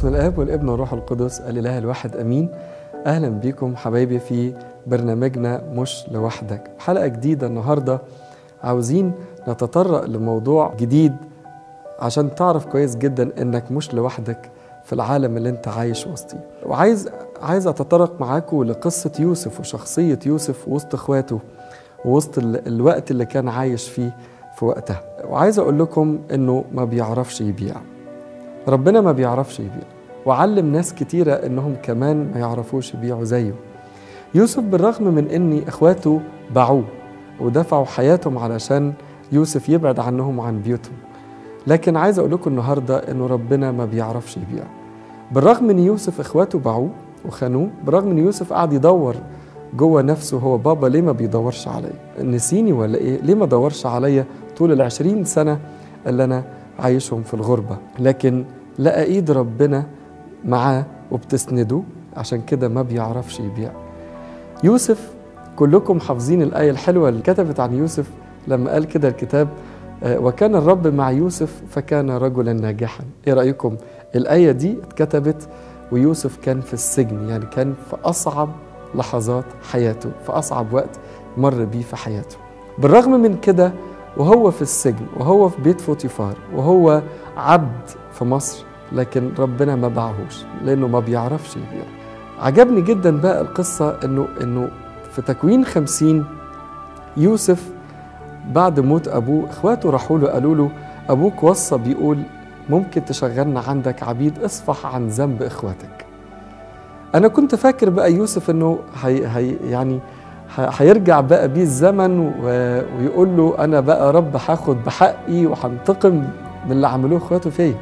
باسم الاب والابن والروح القدس الاله الواحد امين اهلا بيكم حبايبي في برنامجنا مش لوحدك حلقه جديده النهارده عاوزين نتطرق لموضوع جديد عشان تعرف كويس جدا انك مش لوحدك في العالم اللي انت عايش وسطيه وعايز عايز اتطرق معاكم لقصه يوسف وشخصيه يوسف وسط اخواته ووسط ال- الوقت اللي كان عايش فيه في وقتها وعايز اقول لكم انه ما بيعرفش يبيع ربنا ما بيعرفش يبيع وعلم ناس كتيرة انهم كمان ما يعرفوش يبيعوا زيه يوسف بالرغم من ان اخواته باعوه ودفعوا حياتهم علشان يوسف يبعد عنهم وعن بيوتهم لكن عايز اقول لكم النهارده انه ربنا ما بيعرفش يبيع بالرغم ان يوسف اخواته باعوه وخانوه بالرغم ان يوسف قعد يدور جوه نفسه هو بابا ليه ما بيدورش عليا نسيني ولا ايه ليه ما دورش عليا طول العشرين سنة اللي انا عايشهم في الغربة لكن لقى ايد ربنا معاه وبتسنده عشان كده ما بيعرفش يبيع يوسف كلكم حافظين الآية الحلوة اللي كتبت عن يوسف لما قال كده الكتاب آه، وكان الرب مع يوسف فكان رجلا ناجحا ايه رأيكم الآية دي اتكتبت ويوسف كان في السجن يعني كان في أصعب لحظات حياته في أصعب وقت مر بيه في حياته بالرغم من كده وهو في السجن وهو في بيت فوتيفار وهو عبد في مصر لكن ربنا ما باعهوش لأنه ما بيعرفش يبيع عجبني جدا بقى القصة إنه إنه في تكوين خمسين يوسف بعد موت أبوه إخواته راحوا له قالوا له أبوك وصى بيقول ممكن تشغلنا عندك عبيد اصفح عن ذنب إخواتك أنا كنت فاكر بقى يوسف إنه هي هي يعني ه- هيرجع بقى بيه الزمن و- ويقول له أنا بقى رب هاخد بحقي وهنتقم من اللي عملوه إخواته فيا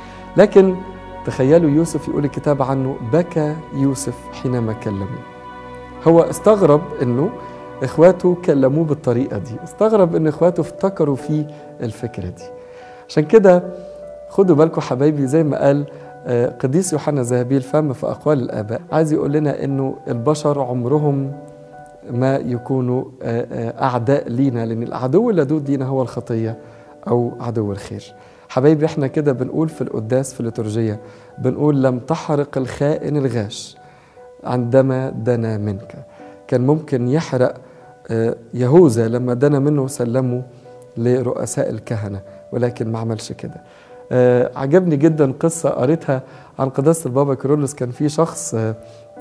لكن تخيلوا يوسف يقول الكتاب عنه بكى يوسف حينما كلموه هو استغرب انه اخواته كلموه بالطريقه دي استغرب ان اخواته افتكروا فيه الفكره دي عشان كده خدوا بالكم حبايبي زي ما قال آه، قديس يوحنا ذهبي الفم في اقوال الاباء عايز يقول لنا انه البشر عمرهم ما يكونوا آه، آه، اعداء لينا لان العدو اللدود لينا هو الخطيه او عدو الخير حبايبي احنا كده بنقول في القداس في الليتورجيه بنقول لم تحرق الخائن الغاش عندما دنا منك كان ممكن يحرق آه، يهوذا لما دنا منه وسلمه لرؤساء الكهنة ولكن ما عملش كده آه، عجبني جدا قصة قريتها عن قداسة البابا كيرلس كان في شخص آه،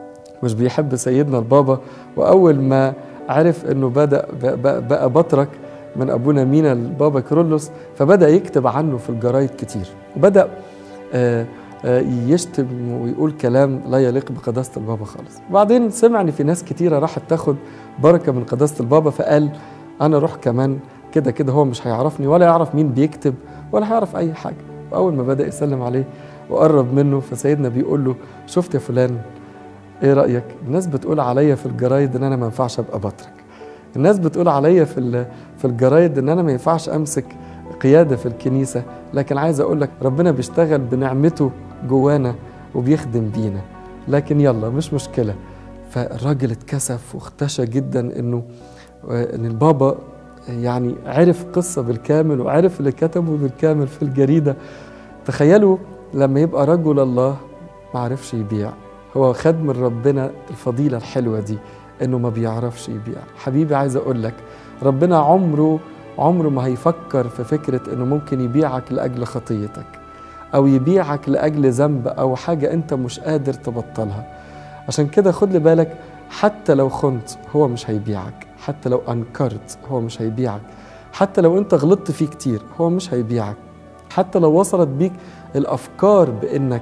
مش بيحب سيدنا البابا وأول ما عرف أنه بدأ بقى, بقى بطرك من أبونا مينا البابا كيرلس فبدأ يكتب عنه في الجرايد كتير وبدأ آه، آه، يشتم ويقول كلام لا يليق بقداسة البابا خالص وبعدين سمع ان في ناس كتيرة راحت تاخد بركة من قداسة البابا فقال انا اروح كمان كده كده هو مش هيعرفني ولا يعرف مين بيكتب ولا هيعرف اي حاجة واول ما بدأ يسلم عليه وقرب منه فسيدنا بيقول له شفت يا فلان ايه رأيك الناس بتقول عليا في الجرايد ان انا ما ينفعش ابقى بطرك الناس بتقول عليا في ال- في الجرايد ان انا ما ينفعش امسك قيادة في الكنيسة لكن عايز اقول لك ربنا بيشتغل بنعمته جوانا وبيخدم بينا لكن يلا مش مشكلة فالراجل اتكسف واختشى جدا انه ان البابا يعني عرف قصة بالكامل وعرف اللي كتبه بالكامل في الجريدة تخيلوا لما يبقى رجل الله ما عرفش يبيع هو خد من ربنا الفضيلة الحلوة دي انه ما بيعرفش يبيع حبيبي عايز اقول لك ربنا عمره عمره ما هيفكر في فكرة انه ممكن يبيعك لاجل خطيتك او يبيعك لاجل ذنب او حاجة انت مش قادر تبطلها عشان كده خد لي بالك حتى لو خنت هو مش هيبيعك حتى لو انكرت هو مش هيبيعك حتى لو انت غلطت فيه كتير هو مش هيبيعك حتى لو وصلت بيك الافكار بانك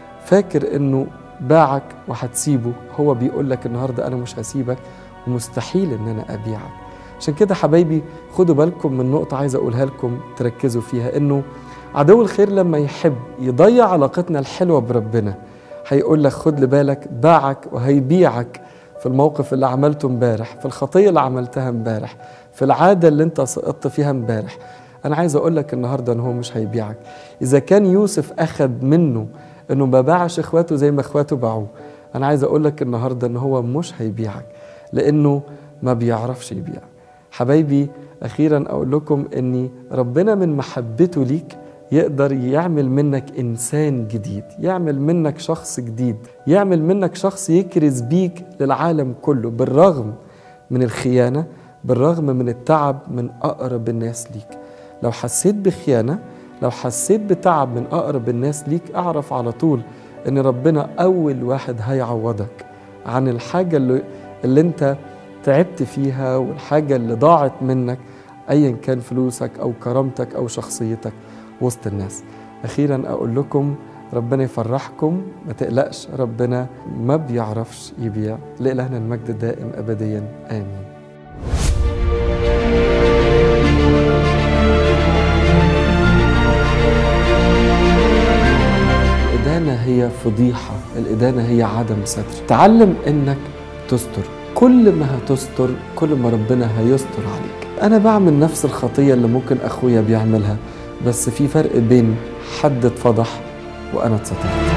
فاكر انه باعك وهتسيبه هو بيقول لك النهارده انا مش هسيبك ومستحيل ان انا ابيعك عشان كده حبايبي خدوا بالكم من نقطة عايز أقولها لكم تركزوا فيها إنه عدو الخير لما يحب يضيع علاقتنا الحلوة بربنا هيقول لك خد لي بالك باعك وهيبيعك في الموقف اللي عملته امبارح في الخطية اللي عملتها امبارح في العادة اللي انت سقطت فيها امبارح أنا عايز أقول لك النهاردة إن هو مش هيبيعك إذا كان يوسف أخد منه إنه ما باعش إخواته زي ما إخواته باعوه أنا عايز أقول لك النهاردة إن هو مش هيبيعك لأنه ما بيعرفش يبيع حبايبي أخيرا أقول لكم أني ربنا من محبته ليك يقدر يعمل منك إنسان جديد يعمل منك شخص جديد يعمل منك شخص يكرز بيك للعالم كله بالرغم من الخيانة بالرغم من التعب من أقرب الناس ليك لو حسيت بخيانة لو حسيت بتعب من أقرب الناس ليك أعرف على طول إن ربنا أول واحد هيعوضك عن الحاجة اللي, اللي أنت تعبت فيها والحاجة اللي ضاعت منك أيا كان فلوسك أو كرامتك أو شخصيتك وسط الناس أخيرا أقول لكم ربنا يفرحكم ما تقلقش ربنا ما بيعرفش يبيع لإلهنا المجد الدائم أبديا آمين الإدانة هي فضيحة الإدانة هي عدم ستر تعلم إنك تستر كل ما هتستر كل ما ربنا هيستر عليك أنا بعمل نفس الخطية اللي ممكن أخويا بيعملها بس في فرق بين حد اتفضح وأنا اتسترت